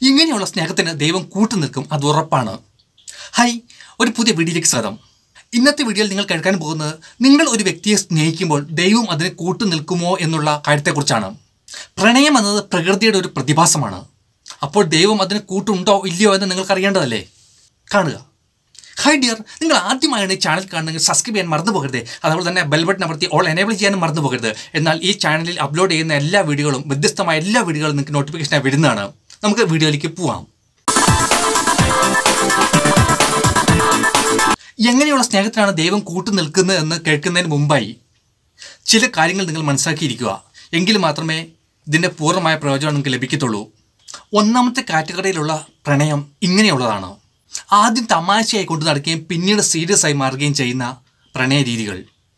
ഇങ്ങനെയുള്ള സ്നേഹത്തിന് ദൈവം കൂട്ടു നിൽക്കും അത് ഉറപ്പാണ് ഹൈ ഒരു പുതിയ വീഡിയോയിലേക്ക് സ്വാഗതം ഇന്നത്തെ വീഡിയോയിൽ നിങ്ങൾ കേൾക്കാൻ പോകുന്നത് നിങ്ങൾ ഒരു വ്യക്തിയെ സ്നേഹിക്കുമ്പോൾ ദൈവം അതിന് കൂട്ടു നിൽക്കുമോ എന്നുള്ള കാര്യത്തെക്കുറിച്ചാണ് പ്രണയം എന്നത് പ്രകൃതിയുടെ ഒരു പ്രതിഭാസമാണ് അപ്പോൾ ദൈവം അതിന് കൂട്ടുണ്ടോ ഇല്ലയോ എന്ന് നിങ്ങൾക്ക് അറിയേണ്ടതല്ലേ കാണുക ഹൈ ഡിയർ നിങ്ങൾ ആദ്യമായാണ് ഈ ചാനൽ കാണുന്നെങ്കിൽ സബ്സ്ക്രൈബ് ചെയ്യാൻ മറന്നു പോകരുത് അതുപോലെ തന്നെ ബെൽ ബട്ടൺ അമർത്തി ഓൾ എനേബിൾ ചെയ്യാനും മറന്നു പോകരുത് എന്നാൽ ഈ ചാനലിൽ അപ്ലോഡ് ചെയ്യുന്ന എല്ലാ വീഡിയോകളും വ്യത്യസ്തമായ എല്ലാ വീഡിയോകളും നിങ്ങൾക്ക് നോട്ടിഫിക്കേഷനായി വരുന്നതാണ് നമുക്ക് വീഡിയോയിലേക്ക് പോവാം എങ്ങനെയുള്ള സ്നേഹത്തിനാണ് ദൈവം കൂട്ടു നിൽക്കുന്നത് എന്ന് കേൾക്കുന്നതിന് മുമ്പായി ചില കാര്യങ്ങൾ നിങ്ങൾ മനസ്സിലാക്കിയിരിക്കുക എങ്കിൽ മാത്രമേ ഇതിൻ്റെ പൂർണ്ണമായ പ്രയോജനം നിങ്ങൾക്ക് ലഭിക്കത്തുള്ളൂ ഒന്നാമത്തെ കാറ്റഗറിയിലുള്ള പ്രണയം ഇങ്ങനെയുള്ളതാണ് ആദ്യം തമാശയായി കൊണ്ടു നടക്കുകയും പിന്നീട് സീരിയസ് ആയി മാറുകയും ചെയ്യുന്ന പ്രണയ രീതികൾ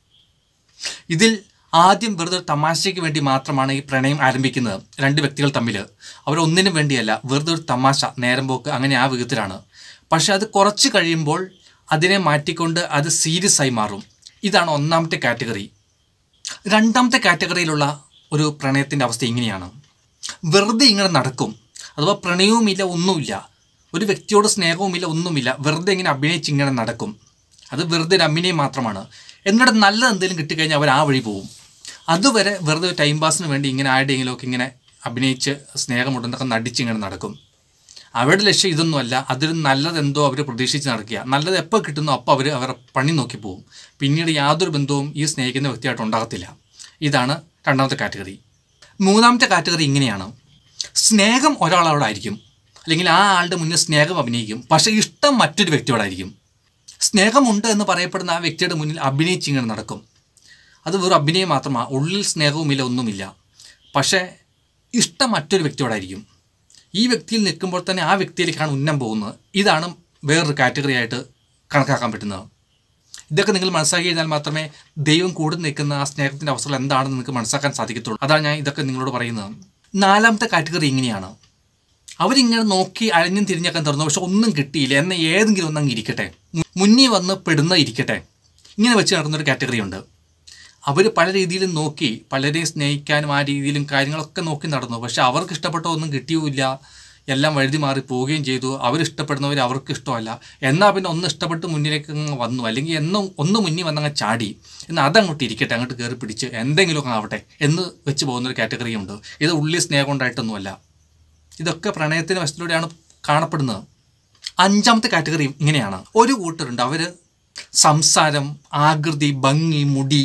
ഇതിൽ ആദ്യം വെറുതെ ഒരു തമാശയ്ക്ക് വേണ്ടി മാത്രമാണ് ഈ പ്രണയം ആരംഭിക്കുന്നത് രണ്ട് വ്യക്തികൾ തമ്മിൽ അവരൊന്നിനും വേണ്ടിയല്ല വെറുതെ ഒരു തമാശ നേരം പോക്ക് അങ്ങനെ ആ വിധത്തിലാണ് പക്ഷെ അത് കുറച്ച് കഴിയുമ്പോൾ അതിനെ മാറ്റിക്കൊണ്ട് അത് സീരിയസ് ആയി മാറും ഇതാണ് ഒന്നാമത്തെ കാറ്റഗറി രണ്ടാമത്തെ കാറ്റഗറിയിലുള്ള ഒരു പ്രണയത്തിൻ്റെ അവസ്ഥ ഇങ്ങനെയാണ് വെറുതെ ഇങ്ങനെ നടക്കും അഥവാ പ്രണയവുമില്ല ഒന്നുമില്ല ഒരു വ്യക്തിയോട് സ്നേഹവുമില്ല ഒന്നുമില്ല വെറുതെ ഇങ്ങനെ അഭിനയിച്ച് ഇങ്ങനെ നടക്കും അത് വെറുതെ ഒരു അഭിനയം മാത്രമാണ് എന്നിട്ട് നല്ലത് എന്തെങ്കിലും കിട്ടിക്കഴിഞ്ഞാൽ അവർ ആ വഴി പോകും അതുവരെ വെറുതെ ടൈം പാസിന് വേണ്ടി ഇങ്ങനെ ആരുടെയെങ്കിലുമൊക്കെ ഇങ്ങനെ അഭിനയിച്ച് സ്നേഹമുണ്ടെന്നൊക്കെ നടിച്ച് ഇങ്ങനെ നടക്കും അവരുടെ ലക്ഷ്യം ഇതൊന്നുമല്ല അതിൽ നല്ലതെന്തോ അവർ പ്രതീക്ഷിച്ച് നടക്കുക നല്ലത് എപ്പോൾ കിട്ടുന്നോ അപ്പോൾ അവർ അവരുടെ പണി നോക്കി പോകും പിന്നീട് യാതൊരു ബന്ധവും ഈ സ്നേഹിക്കുന്ന വ്യക്തിയായിട്ട് ഉണ്ടാകത്തില്ല ഇതാണ് രണ്ടാമത്തെ കാറ്റഗറി മൂന്നാമത്തെ കാറ്റഗറി ഇങ്ങനെയാണ് സ്നേഹം ഒരാളോടായിരിക്കും അല്ലെങ്കിൽ ആ ആളുടെ മുന്നിൽ സ്നേഹം അഭിനയിക്കും പക്ഷേ ഇഷ്ടം മറ്റൊരു വ്യക്തിയോടായിരിക്കും സ്നേഹമുണ്ട് എന്ന് പറയപ്പെടുന്ന ആ വ്യക്തിയുടെ മുന്നിൽ അഭിനയിച്ച് ഇങ്ങനെ നടക്കും അത് വെറും അഭിനയം മാത്രമാണ് ഉള്ളിൽ സ്നേഹവുമില്ല ഒന്നുമില്ല പക്ഷേ ഇഷ്ടം മറ്റൊരു വ്യക്തിയോടായിരിക്കും ഈ വ്യക്തിയിൽ നിൽക്കുമ്പോൾ തന്നെ ആ വ്യക്തിയിലേക്കാണ് ഉന്നം പോകുന്നത് ഇതാണ് വേറൊരു കാറ്റഗറി ആയിട്ട് കണക്കാക്കാൻ പറ്റുന്നത് ഇതൊക്കെ നിങ്ങൾ മനസ്സിലാക്കി കഴിഞ്ഞാൽ മാത്രമേ ദൈവം കൂടി നിൽക്കുന്ന ആ സ്നേഹത്തിൻ്റെ അവസ്ഥകൾ എന്താണെന്ന് നിങ്ങൾക്ക് മനസ്സിലാക്കാൻ സാധിക്കത്തുള്ളൂ അതാണ് ഞാൻ ഇതൊക്കെ നിങ്ങളോട് പറയുന്നത് നാലാമത്തെ കാറ്റഗറി ഇങ്ങനെയാണ് അവരിങ്ങനെ നോക്കി അഴിഞ്ഞും തിരിഞ്ഞൊക്കെ തുറന്നു പക്ഷെ ഒന്നും കിട്ടിയില്ല എന്ന ഏതെങ്കിലും ഒന്നങ്ങ് ഇരിക്കട്ടെ മുന്നിൽ വന്ന് പെടുന്ന ഇരിക്കട്ടെ ഇങ്ങനെ വെച്ച് നടന്നൊരു കാറ്റഗറി ഉണ്ട് അവർ പല രീതിയിലും നോക്കി പലരെയും സ്നേഹിക്കാനും ആ രീതിയിലും കാര്യങ്ങളൊക്കെ നോക്കി നടന്നു പക്ഷെ അവർക്ക് ഇഷ്ടപ്പെട്ട ഒന്നും കിട്ടിയുമില്ല എല്ലാം വഴുതി മാറി പോവുകയും ചെയ്തു അവരിഷ്ടപ്പെടുന്നവർ അവർക്ക് ഇഷ്ടമല്ല എന്നാൽ പിന്നെ ഒന്ന് ഇഷ്ടപ്പെട്ട് മുന്നിലേക്ക് അങ്ങ് വന്നു അല്ലെങ്കിൽ എന്നും ഒന്ന് മുന്നിൽ വന്നങ്ങ് ചാടി എന്നാൽ അതങ്ങോട്ട് ഇരിക്കട്ടെ അങ്ങോട്ട് കയറി പിടിച്ച് എന്തെങ്കിലുമൊക്കെ ആവട്ടെ എന്ന് വെച്ച് പോകുന്നൊരു കാറ്റഗറി ഉണ്ട് ഇത് ഉള്ളി സ്നേഹം കൊണ്ടായിട്ടൊന്നുമല്ല ഇതൊക്കെ പ്രണയത്തിൻ്റെ വശത്തിലൂടെയാണ് കാണപ്പെടുന്നത് അഞ്ചാമത്തെ കാറ്റഗറി ഇങ്ങനെയാണ് ഒരു കൂട്ടരുണ്ട് അവർ സംസാരം ആകൃതി ഭംഗി മുടി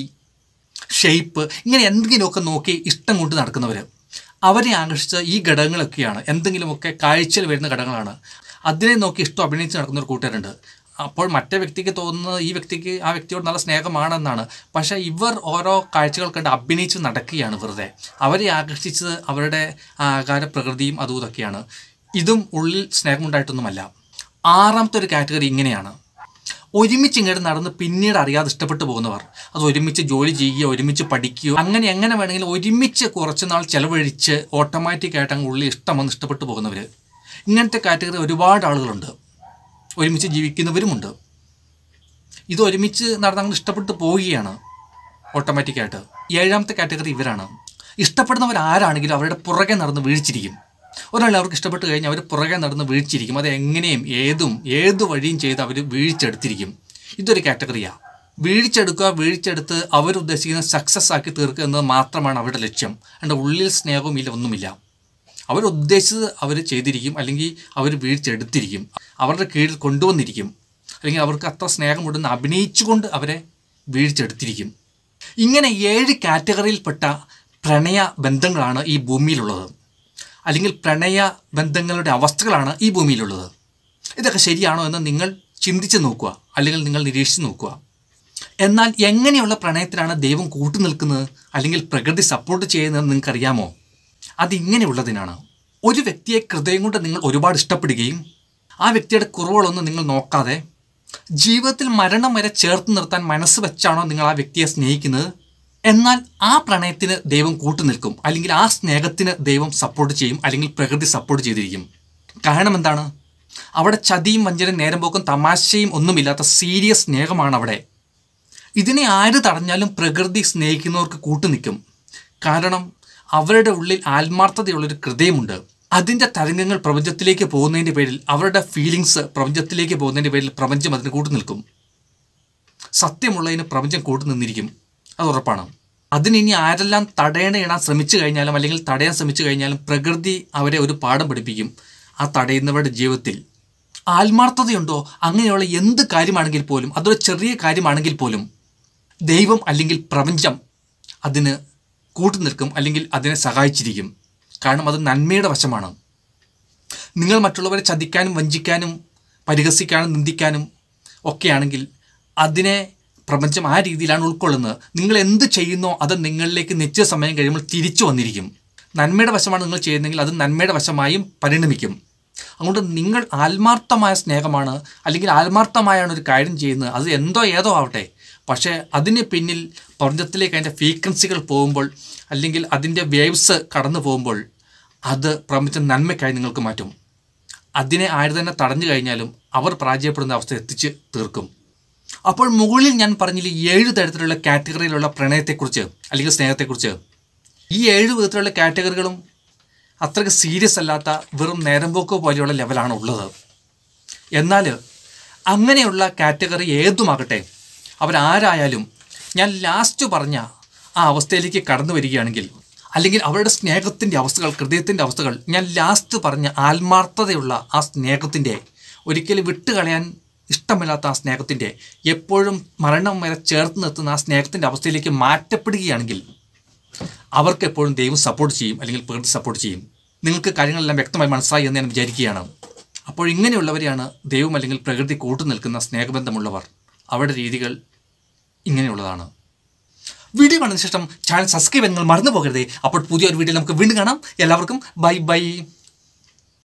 ഷേപ്പ് ഇങ്ങനെ എന്തെങ്കിലുമൊക്കെ നോക്കി ഇഷ്ടം കൊണ്ട് നടക്കുന്നവർ അവരെ ആകർഷിച്ച ഈ ഘടകങ്ങളൊക്കെയാണ് എന്തെങ്കിലുമൊക്കെ കാഴ്ചയിൽ വരുന്ന ഘടകങ്ങളാണ് അതിനെ നോക്കി ഇഷ്ടം അഭിനയിച്ച് നടക്കുന്ന ഒരു കൂട്ടുകാരുണ്ട് അപ്പോൾ മറ്റേ വ്യക്തിക്ക് തോന്നുന്നത് ഈ വ്യക്തിക്ക് ആ വ്യക്തിയോട് നല്ല സ്നേഹമാണെന്നാണ് പക്ഷേ ഇവർ ഓരോ കാഴ്ചകൾ കണ്ട് അഭിനയിച്ച് നടക്കുകയാണ് വെറുതെ അവരെ ആകർഷിച്ചത് അവരുടെ ആ ആകാര പ്രകൃതിയും അതും ഇതൊക്കെയാണ് ഇതും ഉള്ളിൽ സ്നേഹമുണ്ടായിട്ടൊന്നുമല്ല ആറാമത്തെ ഒരു കാറ്റഗറി ഇങ്ങനെയാണ് ഒരുമിച്ച് ഇങ്ങോട്ട് നടന്ന് പിന്നീട് അറിയാതെ ഇഷ്ടപ്പെട്ടു പോകുന്നവർ അത് ഒരുമിച്ച് ജോലി ചെയ്യുകയോ ഒരുമിച്ച് പഠിക്കുകയോ അങ്ങനെ എങ്ങനെ വേണമെങ്കിലും ഒരുമിച്ച് കുറച്ച് നാൾ ചെലവഴിച്ച് ഓട്ടോമാറ്റിക്കായിട്ട് അങ്ങ് ഉള്ളിൽ ഇഷ്ടം വന്ന് ഇഷ്ടപ്പെട്ടു പോകുന്നവർ ഇങ്ങനത്തെ കാറ്റഗറി ഒരുപാട് ആളുകളുണ്ട് ഒരുമിച്ച് ജീവിക്കുന്നവരുമുണ്ട് ഇത് ഒരുമിച്ച് നടന്ന് അങ്ങ് ഇഷ്ടപ്പെട്ടു പോവുകയാണ് ഓട്ടോമാറ്റിക്കായിട്ട് ഏഴാമത്തെ കാറ്റഗറി ഇവരാണ് ഇഷ്ടപ്പെടുന്നവർ ആരാണെങ്കിലും അവരുടെ പുറകെ നടന്ന് വീഴ്ചിരിക്കും ഒരാൾ അവർക്ക് ഇഷ്ടപ്പെട്ട് കഴിഞ്ഞാൽ അവർ പുറകെ നടന്ന് വീഴ്ചിരിക്കും അത് എങ്ങനെയും ഏതും ഏത് വഴിയും ചെയ്ത് അവർ വീഴ്ചെടുത്തിരിക്കും ഇതൊരു കാറ്റഗറിയാണ് വീഴ്ചെടുക്കുക വീഴ്ചെടുത്ത് അവരുദ്ദേശിക്കുന്ന സക്സസ് ആക്കി തീർക്കുക എന്നത് മാത്രമാണ് അവരുടെ ലക്ഷ്യം അതിൻ്റെ ഉള്ളിൽ സ്നേഹവും ഇല്ല ഒന്നുമില്ല അവരുദ്ദേശിച്ചത് അവർ ചെയ്തിരിക്കും അല്ലെങ്കിൽ അവർ വീഴ്ചെടുത്തിരിക്കും അവരുടെ കീഴിൽ കൊണ്ടുവന്നിരിക്കും അല്ലെങ്കിൽ അവർക്ക് അത്ര സ്നേഹമുണ്ടെന്ന് അഭിനയിച്ചുകൊണ്ട് അവരെ വീഴ്ചെടുത്തിരിക്കും ഇങ്ങനെ ഏഴ് കാറ്റഗറിയിൽപ്പെട്ട പ്രണയ ബന്ധങ്ങളാണ് ഈ ഭൂമിയിലുള്ളത് അല്ലെങ്കിൽ പ്രണയ ബന്ധങ്ങളുടെ അവസ്ഥകളാണ് ഈ ഭൂമിയിലുള്ളത് ഇതൊക്കെ ശരിയാണോ എന്ന് നിങ്ങൾ ചിന്തിച്ച് നോക്കുക അല്ലെങ്കിൽ നിങ്ങൾ നിരീക്ഷിച്ച് നോക്കുക എന്നാൽ എങ്ങനെയുള്ള പ്രണയത്തിലാണ് ദൈവം കൂട്ടു നിൽക്കുന്നത് അല്ലെങ്കിൽ പ്രകൃതി സപ്പോർട്ട് ചെയ്യുന്നതെന്ന് നിങ്ങൾക്കറിയാമോ അതിങ്ങനെയുള്ളതിനാണ് ഒരു വ്യക്തിയെ ഹൃദയം കൊണ്ട് നിങ്ങൾ ഒരുപാട് ഇഷ്ടപ്പെടുകയും ആ വ്യക്തിയുടെ കുറവുകളൊന്നും നിങ്ങൾ നോക്കാതെ ജീവിതത്തിൽ മരണം വരെ ചേർത്ത് നിർത്താൻ മനസ്സ് വെച്ചാണോ നിങ്ങൾ ആ വ്യക്തിയെ സ്നേഹിക്കുന്നത് എന്നാൽ ആ പ്രണയത്തിന് ദൈവം കൂട്ടു നിൽക്കും അല്ലെങ്കിൽ ആ സ്നേഹത്തിന് ദൈവം സപ്പോർട്ട് ചെയ്യും അല്ലെങ്കിൽ പ്രകൃതി സപ്പോർട്ട് ചെയ്തിരിക്കും കാരണം എന്താണ് അവിടെ ചതിയും വഞ്ചനയും നേരം പോക്കും തമാശയും ഒന്നുമില്ലാത്ത സീരിയസ് സ്നേഹമാണ് അവിടെ ഇതിനെ ആര് തടഞ്ഞാലും പ്രകൃതി സ്നേഹിക്കുന്നവർക്ക് കൂട്ടുനിൽക്കും കാരണം അവരുടെ ഉള്ളിൽ ആത്മാർത്ഥതയുള്ളൊരു ഹൃദയമുണ്ട് അതിൻ്റെ തരംഗങ്ങൾ പ്രപഞ്ചത്തിലേക്ക് പോകുന്നതിൻ്റെ പേരിൽ അവരുടെ ഫീലിങ്സ് പ്രപഞ്ചത്തിലേക്ക് പോകുന്നതിൻ്റെ പേരിൽ പ്രപഞ്ചം അതിന് കൂട്ടു നിൽക്കും സത്യമുള്ളതിന് പ്രപഞ്ചം കൂട്ടു നിന്നിരിക്കും അത് ഉറപ്പാണ് അതിന് ഇനി ആരെല്ലാം തടയണയിടാൻ ശ്രമിച്ചു കഴിഞ്ഞാലും അല്ലെങ്കിൽ തടയാൻ ശ്രമിച്ചു കഴിഞ്ഞാലും പ്രകൃതി അവരെ ഒരു പാഠം പഠിപ്പിക്കും ആ തടയുന്നവരുടെ ജീവിതത്തിൽ ആത്മാർത്ഥതയുണ്ടോ അങ്ങനെയുള്ള എന്ത് കാര്യമാണെങ്കിൽ പോലും അതൊരു ചെറിയ കാര്യമാണെങ്കിൽ പോലും ദൈവം അല്ലെങ്കിൽ പ്രപഞ്ചം അതിന് കൂട്ടുനിൽക്കും അല്ലെങ്കിൽ അതിനെ സഹായിച്ചിരിക്കും കാരണം അത് നന്മയുടെ വശമാണ് നിങ്ങൾ മറ്റുള്ളവരെ ചതിക്കാനും വഞ്ചിക്കാനും പരിഹസിക്കാനും നിന്ദിക്കാനും ഒക്കെയാണെങ്കിൽ അതിനെ പ്രപഞ്ചം ആ രീതിയിലാണ് ഉൾക്കൊള്ളുന്നത് നിങ്ങൾ എന്ത് ചെയ്യുന്നോ അത് നിങ്ങളിലേക്ക് നിശ്ചയ സമയം കഴിയുമ്പോൾ തിരിച്ചു വന്നിരിക്കും നന്മയുടെ വശമാണ് നിങ്ങൾ ചെയ്യുന്നതെങ്കിൽ അത് നന്മയുടെ വശമായും പരിണമിക്കും അതുകൊണ്ട് നിങ്ങൾ ആത്മാർത്ഥമായ സ്നേഹമാണ് അല്ലെങ്കിൽ ആത്മാർത്ഥമായാണ് ഒരു കാര്യം ചെയ്യുന്നത് അത് എന്തോ ഏതോ ആവട്ടെ പക്ഷേ അതിന് പിന്നിൽ പ്രപഞ്ചത്തിലേക്ക് അതിൻ്റെ ഫ്രീക്വൻസികൾ പോകുമ്പോൾ അല്ലെങ്കിൽ അതിൻ്റെ വേവ്സ് കടന്നു പോകുമ്പോൾ അത് പ്രപഞ്ചം നന്മയ്ക്കായി നിങ്ങൾക്ക് മാറ്റും അതിനെ ആര് തന്നെ തടഞ്ഞു കഴിഞ്ഞാലും അവർ പരാജയപ്പെടുന്ന അവസ്ഥ എത്തിച്ച് തീർക്കും അപ്പോൾ മുകളിൽ ഞാൻ പറഞ്ഞില്ല ഏഴ് തരത്തിലുള്ള കാറ്റഗറിയിലുള്ള പ്രണയത്തെക്കുറിച്ച് അല്ലെങ്കിൽ സ്നേഹത്തെക്കുറിച്ച് ഈ ഏഴ് വിധത്തിലുള്ള കാറ്റഗറികളും അത്രയ്ക്ക് സീരിയസ് അല്ലാത്ത വെറും നേരമ്പോക്ക് പോലെയുള്ള ലെവലാണ് ഉള്ളത് എന്നാൽ അങ്ങനെയുള്ള കാറ്റഗറി ഏതുമാകട്ടെ അവരാരായാലും ഞാൻ ലാസ്റ്റ് പറഞ്ഞ ആ അവസ്ഥയിലേക്ക് കടന്നു വരികയാണെങ്കിൽ അല്ലെങ്കിൽ അവരുടെ സ്നേഹത്തിൻ്റെ അവസ്ഥകൾ ഹൃദയത്തിൻ്റെ അവസ്ഥകൾ ഞാൻ ലാസ്റ്റ് പറഞ്ഞ ആത്മാർത്ഥതയുള്ള ആ സ്നേഹത്തിൻ്റെ ഒരിക്കലും വിട്ടുകളയാൻ ഇഷ്ടമില്ലാത്ത ആ സ്നേഹത്തിൻ്റെ എപ്പോഴും മരണം വരെ ചേർത്ത് നിർത്തുന്ന ആ സ്നേഹത്തിൻ്റെ അവസ്ഥയിലേക്ക് മാറ്റപ്പെടുകയാണെങ്കിൽ അവർക്ക് എപ്പോഴും ദൈവം സപ്പോർട്ട് ചെയ്യും അല്ലെങ്കിൽ പ്രകൃതി സപ്പോർട്ട് ചെയ്യും നിങ്ങൾക്ക് കാര്യങ്ങളെല്ലാം വ്യക്തമായി മനസ്സിലായി എന്ന് ഞാൻ വിചാരിക്കുകയാണ് അപ്പോൾ ഇങ്ങനെയുള്ളവരെയാണ് ദൈവം അല്ലെങ്കിൽ പ്രകൃതി കൂട്ടു നിൽക്കുന്ന സ്നേഹബന്ധമുള്ളവർ അവരുടെ രീതികൾ ഇങ്ങനെയുള്ളതാണ് വീഡിയോ കണ്ടതിന് ശേഷം ചാനൽ സബ്സ്ക്രൈബ് നിങ്ങൾ മറന്നു പോകരുതേ അപ്പോൾ പുതിയൊരു വീഡിയോ നമുക്ക് വീണ്ടും കാണാം എല്ലാവർക്കും ബൈ ബൈ